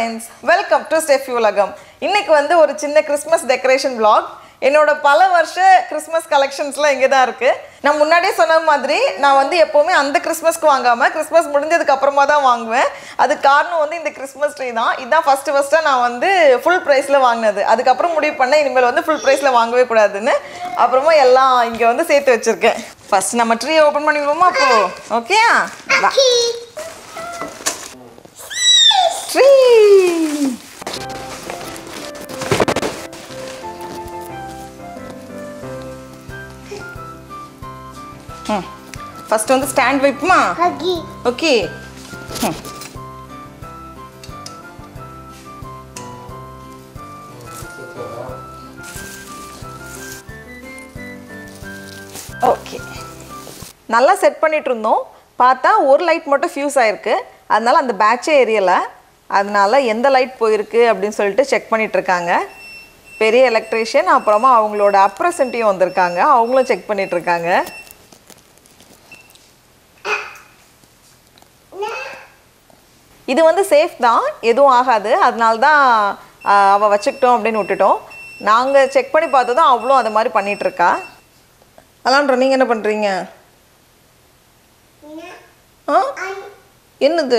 Friends welcome to Steffi உலகம் இன்னைக்கு வந்து ஒரு சின்ன கிறிஸ்மஸ் டெக்கரேஷன் vlog என்னோட பல வருஷ கிறிஸ்மஸ் கலெக்ஷன்ஸ்லாம் இங்கே தான் இருக்குது நான் முன்னாடியே சொன்ன மாதிரி நான் வந்து எப்போவுமே அந்த கிறிஸ்மஸ்க்கு வாங்காமல் கிறிஸ்மஸ் முடிஞ்சதுக்கு அப்புறமா தான் வாங்குவேன் அதுக்கு காரணம் வந்து இந்த கிறிஸ்மஸ் ட்ரீ தான் இதுதான் ஃபஸ்ட்டு ஃபஸ்ட்டாக நான் வந்து ஃபுல் ப்ரைஸில் வாங்கினது அதுக்கப்புறம் முடிவு பண்ணேன் இனிமேல் வந்து ஃபுல் ப்ரைஸில் வாங்கவே கூடாதுன்னு அப்புறமா எல்லாம் இங்கே வந்து சேர்த்து வச்சுருக்கேன் ஃபஸ்ட் நம்ம ட்ரீ ஓப்பன் பண்ணிடுவோமா அப்போ ஓகே ட்ரீ ம் ஃபர்ஸ்ட் வந்து ஸ்டாண்ட் வைப்புமா Huggy. ஓகே ம் ஓகே நல்லா செட் பண்ணிட்டு இருந்தோம் பார்த்தா ஒரு லைட் மட்டும் ஃபியூஸ் ஆயிருக்கு அதனால அந்த பேட்சே எரியலை அதனால எந்த லைட் போயிருக்கு அப்படின்னு சொல்லிட்டு செக் பண்ணிட்டு இருக்காங்க பெரிய எலக்ட்ரீஷியன் அப்புறமா அவங்களோட அப்ரசன்ட்டையும் வந்திருக்காங்க அவங்களும் செக் பண்ணிட்டு இருக்காங்க இது வந்து சேஃப் தான் எதுவும் ஆகாது அதனால தான் அவள் வச்சுக்கிட்டோம் அப்படின்னு விட்டுட்டோம் நாங்கள் செக் பண்ணி பார்த்ததும் அவளும் அது மாதிரி பண்ணிட்டு இருக்கா அலான்ற நீங்கள் என்ன பண்ணுறீங்க ஆ என்னது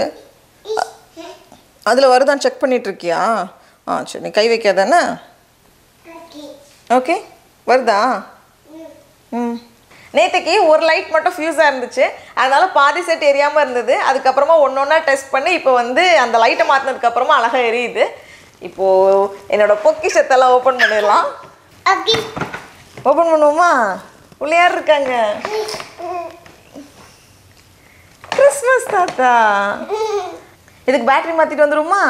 அதில் வருதான்னு செக் பண்ணிட்டு இருக்கியா ஆ சரி நீ கை வைக்காதானே Huggy. ஓகே வருதா ம் நேற்றுக்கு ஒரு லைட் மட்டும் ஃபியூஸாக இருந்துச்சு அதனால பாதி செட் எரியாமல் இருந்தது அதுக்கப்புறமா ஒன்று ஒன்றா டெஸ்ட் பண்ணி இப்போ வந்து அந்த லைட்டை மாற்றினதுக்கப்புறமா அழகாக எரியுது இப்போது என்னோட பொக்கிஷத்தெல்லாம் ஓப்பன் பண்ணிடலாம் Huggy. ஓப்பன் பண்ணுவோமா உள்ள யார் இருக்காங்க கிறிஸ்மஸ் தாத்தா இதுக்கு பேட்டரி மாற்றிட்டு வந்துருமா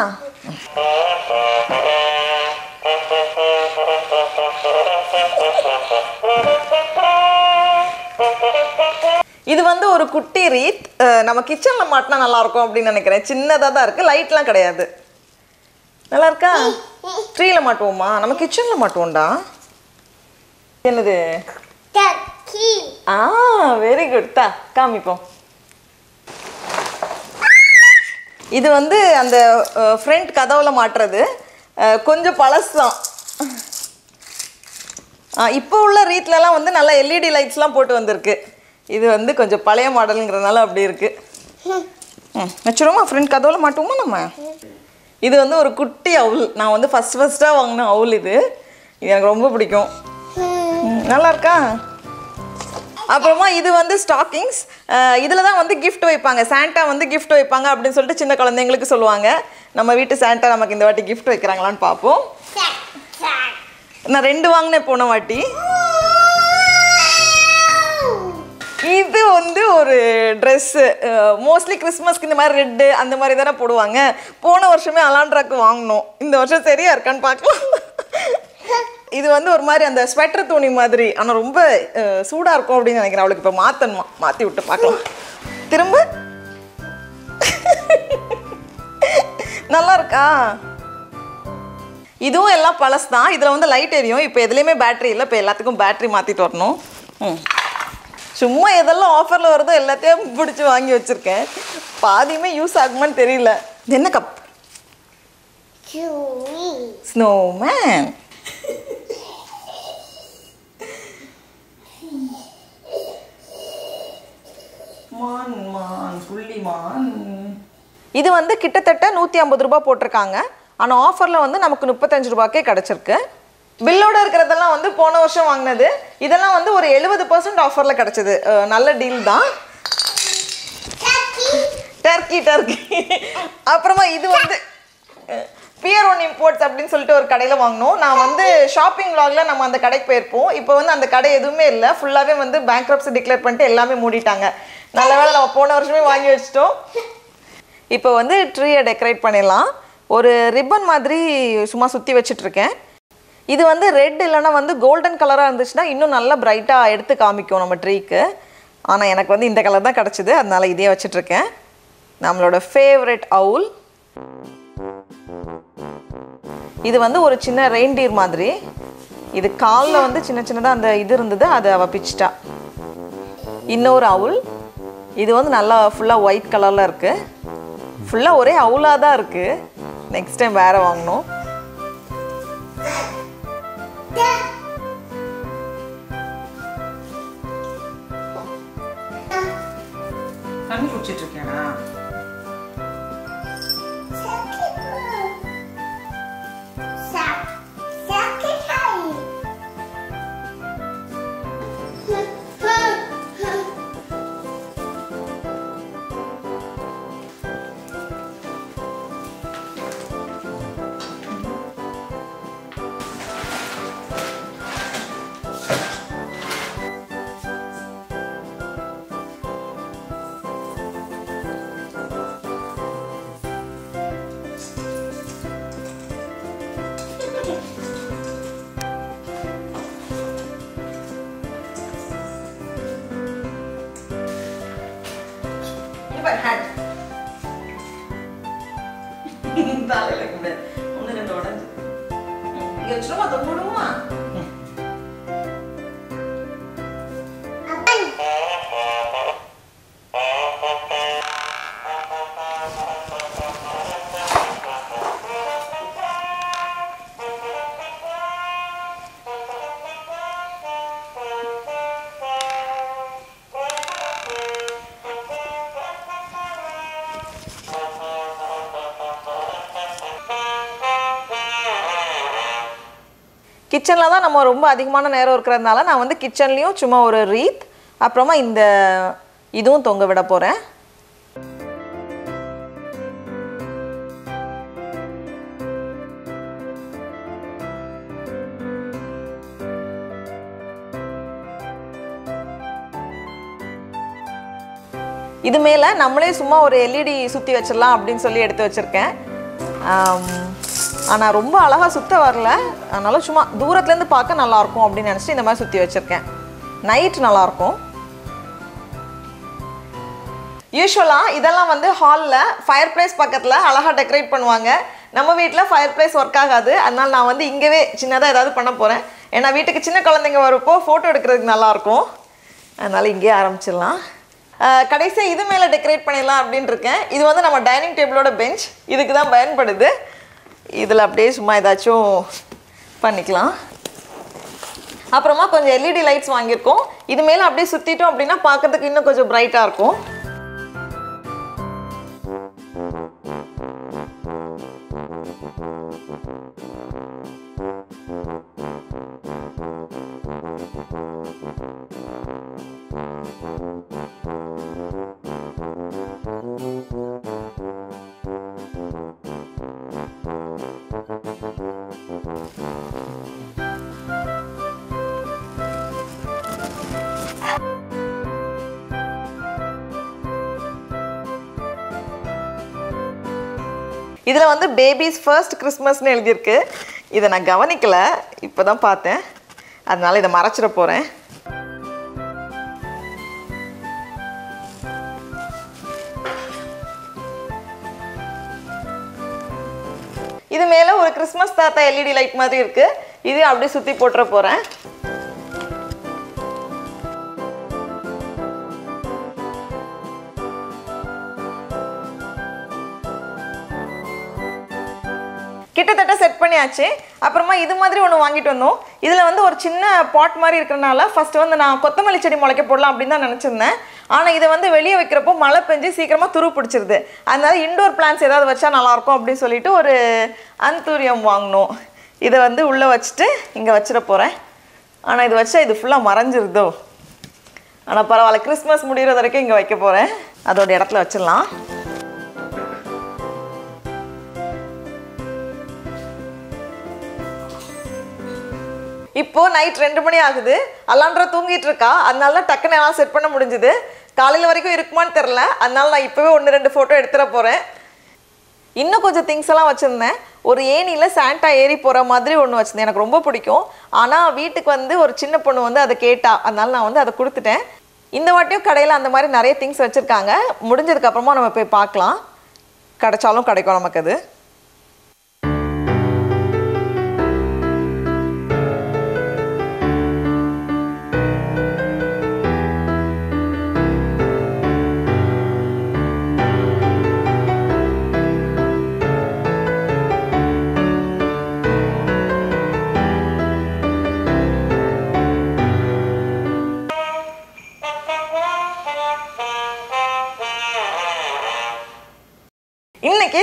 இது வந்து ஒரு குட்டி ரீத் அஹ் நம்ம கிச்சனில் மாட்டினா நல்லா இருக்கும் அப்படின்னு நினைக்கிறேன் சின்னதாக தான் இருக்குது லைட்லாம் கிடையாது நல்லா இருக்கா ட்ரீயில் மாட்டுவோமா நம்ம கிச்சனில் மாட்டுவோம்டா என்னது Ducky. ஆ வெரி குட் தா காமிப்போம் இது வந்து அந்த ஃப்ரண்ட் கதவுல மாட்டுறது அஹ், கொஞ்சம் பழசு தான் இப்போ உள்ள ரீட்லலாம் வந்து நல்லா எல்இடி லைட்ஸ்லாம் போட்டு வந்திருக்கு இது வந்து கொஞ்சம் பழைய மாடலுங்கிறதுனால அப்படி இருக்கு ம் வச்சுருவோமா ஃப்ரண்ட் கதவுல மாட்டுவோமா நம்ம இது வந்து ஒரு குட்டி அவுல் நான் வந்து ஃபஸ்ட் ஃபஸ்ட்டாக வாங்கின அவுல் இது இது எனக்கு ரொம்ப பிடிக்கும் ம், நல்லா இருக்கா அப்புறமா இது வந்து ஸ்டாக்கிங்ஸ் இதில் தான் வந்து gift வைப்பாங்க சாண்டா வந்து gift வைப்பாங்க அப்படின்னு சொல்லிட்டு சின்ன குழந்தைங்களுக்கு சொல்லுவாங்க நம்ம வீட்டு சாண்டா நமக்கு இந்த வாட்டி gift வைக்கிறாங்களான்னு பார்ப்போம் Sack, sack. நான் ரெண்டு வாங்கினேன் போன வாட்டி இது வந்து ஒரு ட்ரெஸ்ஸு மோஸ்ட்லி கிறிஸ்மஸ்க்கு இந்த மாதிரி ரெட்டு அந்த மாதிரி தானே போடுவாங்க போன வருஷமே அலாண்ட்ராக்கு வாங்கினோம் இந்த வருஷம் சரியா இருக்கான்னு பார்க்கலாம் இது வந்து ஒரு மாதிரி அந்த ஸ்வெட்டர் துணி மாதிரி ஆனால் ரொம்ப சூடாக இருக்கும் அப்படின்னு நினைக்கிறேன் அவளுக்கு இப்போ மாற்றணுமா மாற்றி விட்டு பார்க்கலாம் திரும்ப நல்லா இருக்கா இதுவும் எல்லாம் பழசு தான் இதில் வந்து லைட் எரியும் இப்போ எதுலேயுமே பேட்டரி இல்லை இப்போ எல்லாத்துக்கும் பேட்டரி மாற்றிட்டு வரணும் ம் சும்மா எதெல்லாம் ஆஃபரில் வருதோ எல்லாத்தையும் பிடிச்சி வாங்கி வச்சுருக்கேன் பாதியுமே யூஸ் ஆகுமான்னு தெரியல இது என்ன கப் Chewy. ஸ்னோமேன் மான் மான் புள்ளி மான் இது வந்து கிட்டத்தட்ட நூற்றி ஐம்பது ரூபாய் போட்டிருக்காங்க ஆனால் ஆஃபரில் வந்து நமக்கு முப்பத்தஞ்சு ரூபாய்க்கே கிடச்சிருக்கு பில்லோட இருக்கிறதெல்லாம் வந்து போன வருஷம் வாங்கினது இதெல்லாம் வந்து ஒரு எழுபது பர்சன்ட் ஆஃபரில் கிடச்சிது நல்ல டீல் தான் Ducky. டர்க்கி டர்க்கி அப்புறமா இது வந்து பியர் ஒன் இம்போர்ட்ஸ் அப்படின்னு சொல்லிட்டு ஒரு கடையில் வாங்கினோம் நான் வந்து ஷாப்பிங் vlogல நம்ம அந்த கடைக்கு போயிருப்போம் இப்போ வந்து அந்த கடை எதுவுமே இல்லை ஃபுல்லாகவே வந்து பேங்க்ரப்ஸி டிக்ளேர் பண்ணிட்டு எல்லாமே மூடிட்டாங்க நல்ல வேளை நம்ம போன வருஷமே வாங்கி வச்சிட்டோம் இப்போ வந்து ட்ரீயை டெக்கரேட் பண்ணிடலாம் ஒரு ரிப்பன் மாதிரி சும்மா சுற்றி வச்சிட்ருக்கேன் இது வந்து ரெட் இல்லைன்னா வந்து கோல்டன் கலராக இருந்துச்சுன்னா இன்னும் நல்லா பிரைட்டாக எடுத்து காமிக்கும் நம்ம ட்ரீக்கு ஆனால் எனக்கு வந்து இந்த கலர் தான் கிடச்சிது அதனால இதே வச்சிட்ருக்கேன் நம்மளோட ஃபேவரட் அவுல் இது வந்து ஒரு சின்ன ரெயின்டீர் மாதிரி இது காலில் வந்து சின்ன சின்னதாக அந்த இது இருந்தது அதை அவ பிச்சிட்டா இன்னொரு அவுல் இது வந்து நல்லா ஃபுல்லாக ஒயிட் கலரில் இருக்குது ஃபுல்லாக ஒரே அவுலாக தான் இருக்குது நெக்ஸ்ட் டைம் வேற வாங்கணும் தண்ணி குடிச்சிட்டு இருக்கேனா தலையில கூட ஒன்று ரெண்டு உடஞ்சு இங்கே வச்சுருமா தொங்கிடுமா கிச்சனில் தான் நம்ம ரொம்ப அதிகமான நேரம் இருக்கிறதுனால நான் வந்து கிச்சன்லேயும் சும்மா ஒரு ரீத் அப்புறமா இந்த இதுவும் தொங்க விட போகிறேன் இது மேலே நம்மளே சும்மா ஒரு எல்இடி சுற்றி வச்சிடலாம் அப்படின்னு சொல்லி எடுத்து வச்சுருக்கேன் ஆனால் ரொம்ப அழகாக சுத்த வரல அதனால சும்மா தூரத்துலேருந்து பார்க்க நல்லாயிருக்கும் அப்படின்னு நினச்சிட்டு இந்த மாதிரி சுற்றி வச்சுருக்கேன் நைட் நல்லாயிருக்கும் யூஸ்வலாக இதெல்லாம் வந்து ஹாலில் ஃபயர் பிளேஸ் பக்கத்தில் அழகாக டெக்கரேட் பண்ணுவாங்க நம்ம வீட்டில் ஃபயர் பிளேஸ் ஒர்க் ஆகாது அதனால நான் வந்து இங்கேவே சின்னதாக ஏதாவது பண்ண போகிறேன் ஏன்னா வீட்டுக்கு சின்ன குழந்தைங்க வரப்போ ஃபோட்டோ எடுக்கிறதுக்கு நல்லாயிருக்கும் அதனால் இங்கேயே ஆரம்பிச்சிடலாம் கடைசியாக இது மேலே டெக்கரேட் பண்ணிடலாம் அப்படின்னு இருக்கேன் இது வந்து நம்ம டைனிங் டேபிளோட பெஞ்ச் இதுக்கு தான் பயன்படுது இதில் அப்படியே சும்மா ஏதாச்சும் பண்ணிக்கலாம் அப்புறமா கொஞ்சம் எல்இடி லைட்ஸ் வாங்கியிருக்கோம் இது மேலே அப்படியே சுற்றிட்டோம் அப்படின்னா பார்க்கறதுக்கு இன்னும் கொஞ்சம் பிரைட்டாக இருக்கும் இதில் வந்து பேபிஸ் ஃபர்ஸ்ட் கிறிஸ்மஸ்னு எழுதியிருக்கு இதை நான் கவனிக்கல இப்போ தான் பார்த்தேன் அதனால இதை மறைச்சிட போகிறேன் இது மேலே ஒரு கிறிஸ்மஸ் தாத்தா எல்இடி லைட் மாதிரி இருக்கு இது அப்படியே சுற்றி போட்டுற போகிறேன் கிட்டத்தட்ட செட் பண்ணியாச்சு அப்புறமா இது மாதிரி ஒன்று வாங்கிட்டு வந்தோம் இதில் வந்து ஒரு சின்ன பாட் மாதிரி இருக்கிறனால ஃபர்ஸ்ட் வந்து நான் கொத்தமல்லி செடி முளைக்க போடலாம் அப்படின்னு தான் நினச்சிருந்தேன் ஆனால் இதை வந்து வெளியே வைக்கிறப்போ மழை பெஞ்சு சீக்கிரமாக துரு பிடிச்சிருது அதனால இண்டோர் பிளான்ஸ் ஏதாவது வச்சா நல்லாயிருக்கும் அப்படின்னு சொல்லிட்டு ஒரு அந்தூரியம் வாங்கினோம் இதை வந்து உள்ளே வச்சுட்டு இங்கே வச்சிட போகிறேன் ஆனால் இது வச்சா இது ஃபுல்லாக மறைஞ்சிருதோ ஆனால் பரவாயில்ல கிறிஸ்மஸ் முடிகிற வரைக்கும் இங்கே வைக்க போகிறேன் அதோட இடத்துல வச்சிடலாம் இப்போ நைட் ரெண்டு மணி ஆகுது அலான்றா தூங்கிட்டு இருக்கா அதனால தான் டக்குன்னு எல்லாம் செட் பண்ண முடிஞ்சுது காலையில் வரைக்கும் இருக்குமான்னு தெரில அதனால நான் இப்போவே ஒன்று ரெண்டு ஃபோட்டோ எடுத்துட போகிறேன் இன்னும் கொஞ்சம் திங்ஸ் எல்லாம் வச்சுருந்தேன் ஒரு ஏணியில் சாண்டா ஏறி போகிற மாதிரி ஒன்று வச்சுருந்தேன் எனக்கு ரொம்ப பிடிக்கும் ஆனால் வீட்டுக்கு வந்து ஒரு சின்ன பொண்ணு வந்து அதை கேட்டா அதனால நான் வந்து அதை கொடுத்துட்டேன் இந்த வாட்டியும் கடையில் அந்த மாதிரி நிறைய திங்ஸ் வச்சுருக்காங்க முடிஞ்சதுக்கப்புறமா நம்ம போய் பார்க்கலாம் கிடைச்சாலும் கிடைக்கும் நமக்கு அது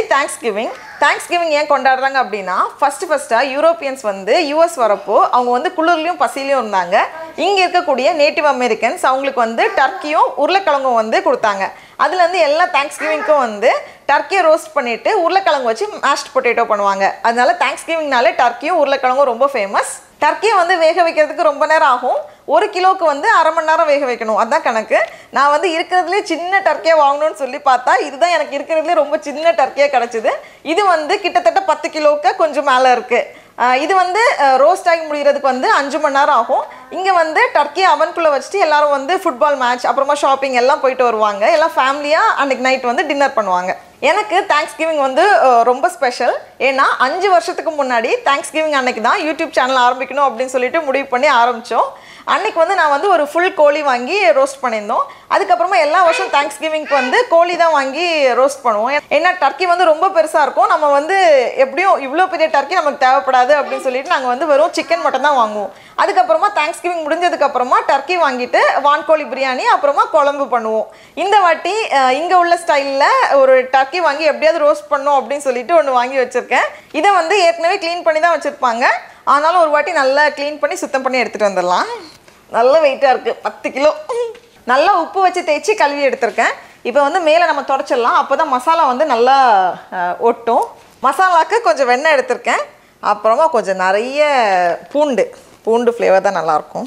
தேங்க்ஸ் கிவிங் தேங்க்ஸ் கிவிங் ஏன் கொண்டாடுறாங்க அப்படின்னா ஃபர்ஸ்ட் ஃபர்ஸ்ட்டாக யூரோப்பியன்ஸ் வந்து யூஎஸ் வரப்போ அவங்க வந்து குளிர்லையும் பசிலையும் இருந்தாங்க இங்கே இருக்கக்கூடிய நேட்டிவ் அமெரிக்கன்ஸ் அவங்களுக்கு வந்து டர்க்கியும் உருளைக்கிழங்கும் வந்து கொடுத்தாங்க அதுலேருந்து எல்லா தேங்க்ஸ் கிவிங்க்கும் வந்து டர்க்கியை ரோஸ்ட் பண்ணிட்டு உருளைக்கிழங்கு வச்சு மேஷ்ட் பொட்டேட்டோ பண்ணுவாங்க அதனால தேங்க்ஸ் கிவிங்னாலே டர்க்கியும் உருளைக்கிழங்கும் ரொம்ப ஃபேமஸ் டர்க்கியை வந்து வேக வைக்கிறதுக்கு ரொம்ப நேரம் ஆகும் ஒரு கிலோவுக்கு வந்து அரை மணி நேரம் வேக வைக்கணும் அதான் கணக்கு நான் வந்து இருக்கிறதுலே சின்ன டர்க்கியாக வாங்கணும்னு சொல்லி பார்த்தா இதுதான் எனக்கு இருக்கிறதுலே ரொம்ப சின்ன டர்க்கியாக கிடச்சிது இது வந்து கிட்டத்தட்ட பத்து கிலோவுக்கு கொஞ்சம் மேலே இருக்குது இது வந்து ரோஸ்ட் ஆகி முடிகிறதுக்கு வந்து அஞ்சு மணி நேரம் ஆகும் இங்கே வந்து டர்க்கி அவனுக்குள்ளே வச்சுட்டு எல்லாரும் வந்து ஃபுட்பால் மேட்ச் அப்புறமா ஷாப்பிங் எல்லாம் போயிட்டு வருவாங்க எல்லாம் ஃபேமிலியாக அன்னைக்கு நைட் வந்து டின்னர் பண்ணுவாங்க எனக்கு தேங்க்ஸ் கிவிங் வந்து அஹ், ரொம்ப ஸ்பெஷல் ஏன்னா அஞ்சு வருஷத்துக்கு முன்னாடி தேங்க்ஸ் கிவிங் அன்னைக்கு தான் யூடியூப் சேனல் ஆரம்பிக்கணும் அப்படின்னு சொல்லிட்டு முடிவு பண்ணி ஆரம்பித்தோம் அன்னைக்கு வந்து நான் வந்து ஒரு ஃபுல் கோழி வாங்கி ரோஸ்ட் பண்ணியிருந்தோம் அதுக்கப்புறமா எல்லா வருஷம் தேங்க்ஸ் கிவிங்க்கு வந்து கோழி தான் வாங்கி ரோஸ்ட் பண்ணுவோம் ஏன்னா டர்க்கி வந்து ரொம்ப பெருசாக இருக்கும் நம்ம வந்து எப்படியும் இவ்வளோ பெரிய டர்க்கி நமக்கு தேவைப்படாது அப்படின்னு சொல்லிட்டு நாங்கள் வந்து வெறும் சிக்கன் மட்டும் தான் வாங்குவோம் அதுக்கப்புறமா தேங்க்ஸ் கிவிங் முடிஞ்சதுக்கப்புறமா டர்க்கி வாங்கிட்டு வான்கோழி பிரியாணி அப்புறமா குழம்பு பண்ணுவோம் இந்த வாட்டி இங்கே உள்ள ஸ்டைலில் ஒரு டர்க்கி வாங்கி எப்படியாவது ரோஸ்ட் பண்ணோம் அப்படின்னு சொல்லிட்டு ஒன்று வாங்கி வச்சுருக்கேன் இதை வந்து ஏற்கனவே க்ளீன் பண்ணி தான் வச்சுருப்பாங்க ஆனாலும் ஒரு வாட்டி நல்லா க்ளீன் பண்ணி சுத்தம் பண்ணி எடுத்துகிட்டு வந்துடலாம் நல்ல வெயிட்டாக இருக்குது பத்து கிலோ நல்லா உப்பு வச்சு தேய்ச்சி கழுவி எடுத்திருக்கேன் இப்போ வந்து மேலே நம்ம தொடச்சிடலாம் அப்போ தான் மசாலா வந்து நல்லா அஹ், ஒட்டும் மசாலாவுக்கு கொஞ்சம் வெண்ணெய் எடுத்திருக்கேன் அப்புறமா கொஞ்சம் நிறைய பூண்டு பூண்டு ஃப்ளேவர் தான் நல்லாயிருக்கும்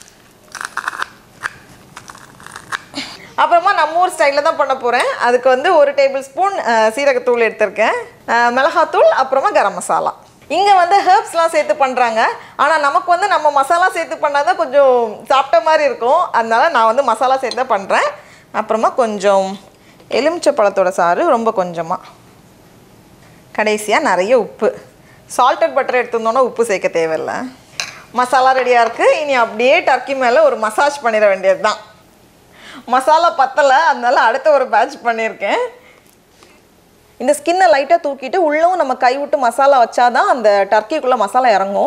அப்புறமா நம்ம ஊர் ஸ்டைலில் தான் பண்ண போகிறேன் அதுக்கு வந்து ஒரு டேபிள் ஸ்பூன் சீரகத்தூள் எடுத்திருக்கேன் அஹ், மிளகாத்தூள் அப்புறமா கரம் மசாலா இங்கே வந்து ஹெர்ப்ஸ்லாம் சேர்த்து பண்ணுறாங்க ஆனால் நமக்கு வந்து நம்ம மசாலா சேர்த்து பண்ணால் தான் கொஞ்சம் சாப்பிட்ட மாதிரி இருக்கும் அதனால நான் வந்து மசாலா சேர்த்து தான் பண்ணுறேன் அப்புறமா கொஞ்சம் எலுமிச்சை பழத்தோட சாறு ரொம்ப கொஞ்சமாக கடைசியாக நிறைய உப்பு சால்டட் பட்டர் எடுத்திருந்தோன்னா உப்பு சேர்க்க தேவையில்லை மசாலா ரெடியாக இருக்குது இனி அப்படியே டர்க்கி மேலே ஒரு மசாஜ் பண்ணிட வேண்டியது தான் மசாலா பத்தலை அதனால அடுத்த ஒரு பேட்ச் பண்ணியிருக்கேன் இந்த ஸ்கின்னை லைட்டாக தூக்கிட்டு உள்ளவும் நம்ம கை விட்டு மசாலா வச்சாதான் அந்த டர்க்கிக்குள்ளே மசாலா இறங்கும்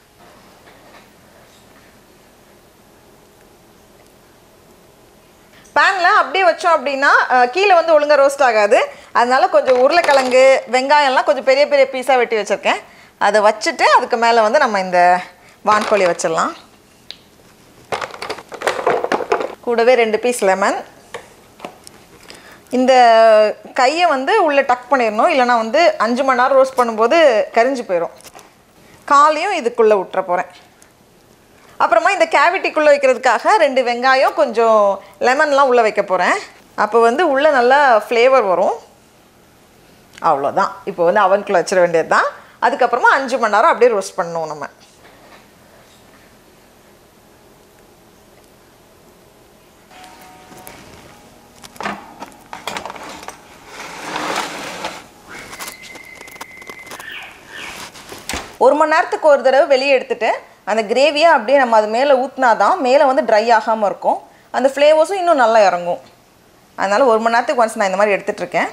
பேனில் அப்படியே வச்சோம் அப்படின்னா அஹ், கீழே வந்து ஒழுங்கா ரோஸ்ட் ஆகாது அதனால கொஞ்சம் உருளைக்கிழங்கு வெங்காயம்லாம் கொஞ்சம் பெரிய பெரிய பீஸாக வெட்டி வச்சுருக்கேன் அதை வச்சுட்டு அதுக்கு மேலே வந்து நம்ம இந்த வான்கோழி வச்சிடலாம் கூடவே ரெண்டு பீஸ் லெமன் இந்த கையை வந்து உள்ளே டக் பண்ணிடணும் இல்லைனா வந்து அஞ்சு மணி நேரம் ரோஸ்ட் பண்ணும்போது கரிஞ்சு போயிடும் காலையும் இதுக்குள்ளே விட்டுற போகிறேன் அப்புறமா இந்த கேவிட்டிக்குள்ளே வைக்கிறதுக்காக ரெண்டு வெங்காயம் கொஞ்சம் லெமன்லாம் உள்ளே வைக்க போகிறேன் அப்போ வந்து உள்ளே நல்லா ஃப்ளேவர் வரும் அவ்வளோதான் இப்போ வந்து அவனுக்குள்ளே வச்சிட வேண்டியது தான் அதுக்கப்புறமா அஞ்சு மணி நேரம் அப்படியே ரோஸ்ட் பண்ணணும் நம்ம ஒரு மணி நேரத்துக்கு ஒரு தடவை வெளியே எடுத்துட்டு அந்த கிரேவியை அப்படியே நம்ம அது மேலே ஊற்றினா தான் மேலே வந்து ட்ரை ஆகாமல் இருக்கும் அந்த ஃப்ளேவர்ஸும் இன்னும் நல்லா இறங்கும் அதனால் ஒரு மணி நேரத்துக்கு ஒன்ஸ் நான் இந்த மாதிரி எடுத்துட்டு இருக்கேன்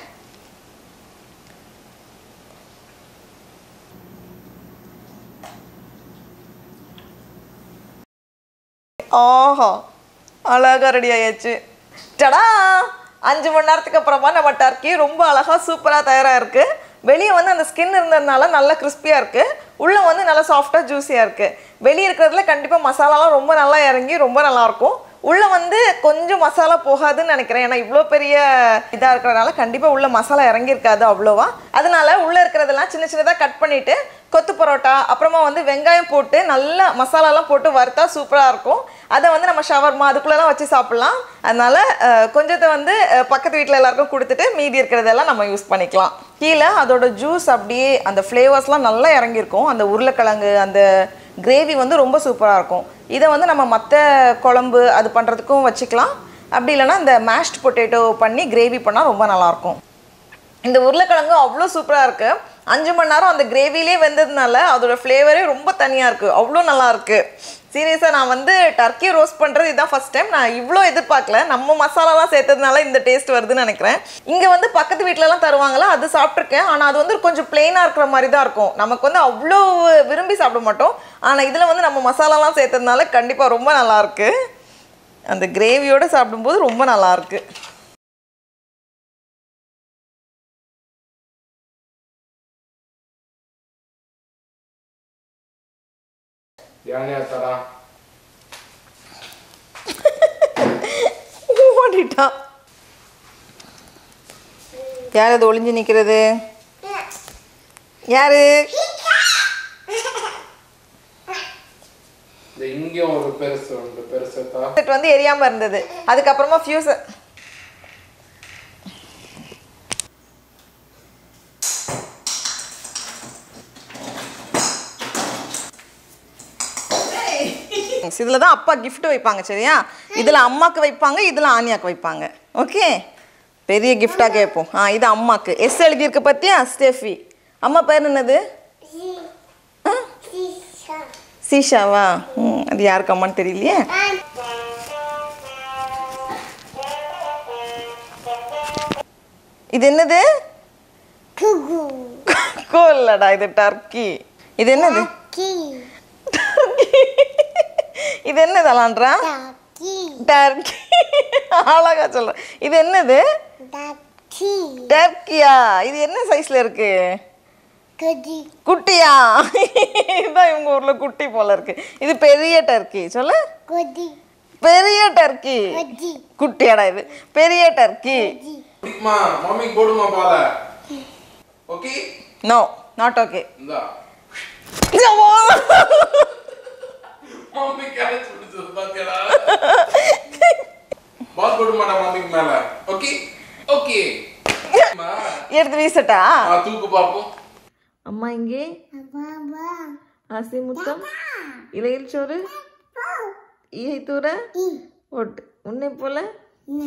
ஆஹா அழகா ரெடி ஆயாச்சு டடா அஞ்சு மணி நேரத்துக்கு அப்புறமா நம்ம டர்க்கி ரொம்ப அழகா சூப்பராக தயாராக இருக்கு வெளியே வந்து அந்த ஸ்கின் இருந்ததுனால நல்லா கிறிஸ்பியாக இருக்கு உள்ளே வந்து நல்லா சாஃப்டாக ஜூஸியாக இருக்கு வெளியே இருக்கிறதுல கண்டிப்பாக மசாலாலாம் ரொம்ப நல்லா இறங்கி ரொம்ப நல்லா இருக்கும் உள்ளே வந்து கொஞ்சம் மசாலா போகாதுன்னு நினைக்கிறேன் ஏன்னா இவ்வளோ பெரிய இதாக இருக்கிறதுனால கண்டிப்பாக உள்ள மசாலா இறங்கியிருக்காது அவ்வளோவா அதனால உள்ளே இருக்கிறதெல்லாம் சின்ன சின்னதாக கட் பண்ணிவிட்டு கொத்து பரோட்டா அப்புறமா வந்து வெங்காயம் போட்டு நல்லா மசாலாலாம் போட்டு வறுத்தா சூப்பராக இருக்கும் அதை வந்து நம்ம ஷவர்மா அதுக்குள்ளெல்லாம் வச்சு சாப்பிட்லாம் அதனால அஹ், கொஞ்சத்தை வந்து அஹ், பக்கத்து வீட்டில் எல்லாருக்கும் கொடுத்துட்டு மீதி இருக்கிறதெல்லாம் நம்ம யூஸ் பண்ணிக்கலாம் கீழே அதோட ஜூஸ் அப்படியே அந்த ஃப்ளேவர்ஸ்லாம் நல்லா இறங்கியிருக்கும் அந்த உருளைக்கிழங்கு அந்த கிரேவி வந்து ரொம்ப சூப்பராக இருக்கும் இதை வந்து நம்ம மற்ற குழம்பு அது பண்ணுறதுக்கும் வச்சுக்கலாம் அப்படி இல்லைன்னா இந்த மேஷ்ட் பொட்டேட்டோ பண்ணி கிரேவி பண்ணால் ரொம்ப நல்லாயிருக்கும் இந்த உருளைக்கிழங்கு அவ்வளோ சூப்பராக இருக்குது அஞ்சு மணி நேரம் அந்த கிரேவிலே வெந்ததுனால அதோட ஃப்ளேவரே ரொம்ப தனியாக இருக்குது அவ்வளோ நல்லா இருக்குது சீரியஸாக நான் வந்து டர்க்கி ரோஸ்ட் பண்ணுறது இதுதான் ஃபஸ்ட் டைம் நான் இவ்வளோ எதிர்பார்க்கல நம்ம மசாலாலாம் சேர்த்ததுனால இந்த டேஸ்ட் வருதுன்னு நினைக்கிறேன் இங்கே வந்து பக்கத்து வீட்டிலலாம் தருவாங்களா அது சாப்பிட்ருக்கேன் ஆனால் அது வந்து கொஞ்சம் பிளெயினாக இருக்கிற மாதிரி தான் இருக்கும் நமக்கு வந்து அவ்வளோ விரும்பி சாப்பிட மாட்டோம் ஆனால் இதில் வந்து நம்ம மசாலாலாம் சேர்த்ததுனால கண்டிப்பாக ரொம்ப நல்லாயிருக்கு அந்த கிரேவியோடு சாப்பிடும்போது ரொம்ப நல்லாயிருக்கு யானே தரா ஓடிட்டான் யார் அது ஒளிஞ்சு நிற்கிறது யாரு இந்த இங்கேயும் ஒரு பெருசு உண்டு பெருசு தா இது வந்து எரியாம இருந்தது அதுக்கப்புறமா ஃபியூஸ் இதில் தான் அப்பா gift வைப்பாங்க சரியா இதில் அம்மாக்கு வைப்பாங்க இதில் ஆனியாக்கு வைப்பாங்க ஓகே பெரிய கிஃப்டாக கேட்போம் ஆ இது அம்மாக்கு எஸ் எழுதியிருக்கு பார்த்தியா ஸ்டெஃபி அம்மா பேர் என்னது Sisa. சீஷாவா ம் அது யாருக்கு அம்மான்னு தெரியலையே இது என்னது Kugu. கோல்லடா இது டர்க்கி இது என்னது Ki. இது என்னது அலான்றா Daki. டர்க்கி அழகா சொல்ற இது என்னது Daki. டர்க்கியா இது என்ன சைஸ்ல இருக்கு Kudi. குட்டியா இதுதான் இவங்க ஊர்ல குட்டி போல இருக்கு இது பெரிய டர்க்கி சொல்லு Kudi. பெரிய டர்க்கி Kudi. குட்டியாடா இது பெரிய டர்க்கி Kudi. பிடிக்குமா மம்மிக்கு போடுமா பால ஓகே நோ நாட் ஓகே இந்தா மம்மி கேரட் பிடிச்சது பாத்தியாடா பால் போட மாட்டா மம்மிக்கு மேல ஓகே ஓகே எடுத்து வீசட்டா தூக்கு பாப்போம் அம்மா இங்கே Baba. ஆசை முத்தம் இலையில் சோறு ஈகை தூர I. ஒட்டு உன்னை போல Na.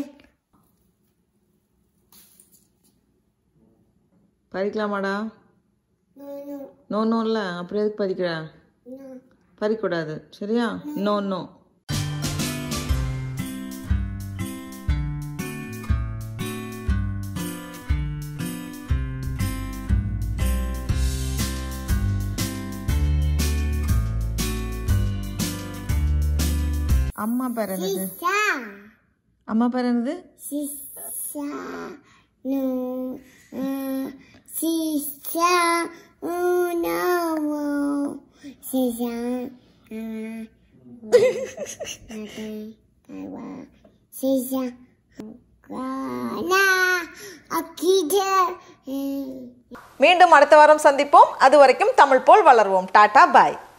பறிக்கலாமாடா No, no. நோ நோ இல்ல அப்படி எதுக்கு பறிக்கிற No. பறிக்கூடாது சரியா நோ நோ அம்மா பேர் என்னது Sisa. அம்மா பேர் என்னது Sisa. No. Uh, sisa. Oh, no. Sisa. Uh, okay. Sisa. Gana. Akida. மீண்டும் அடுத்த வாரம் சந்திப்போம் அது வரைக்கும் தமிழ் போல் வளர்வோம் டாடா பாய்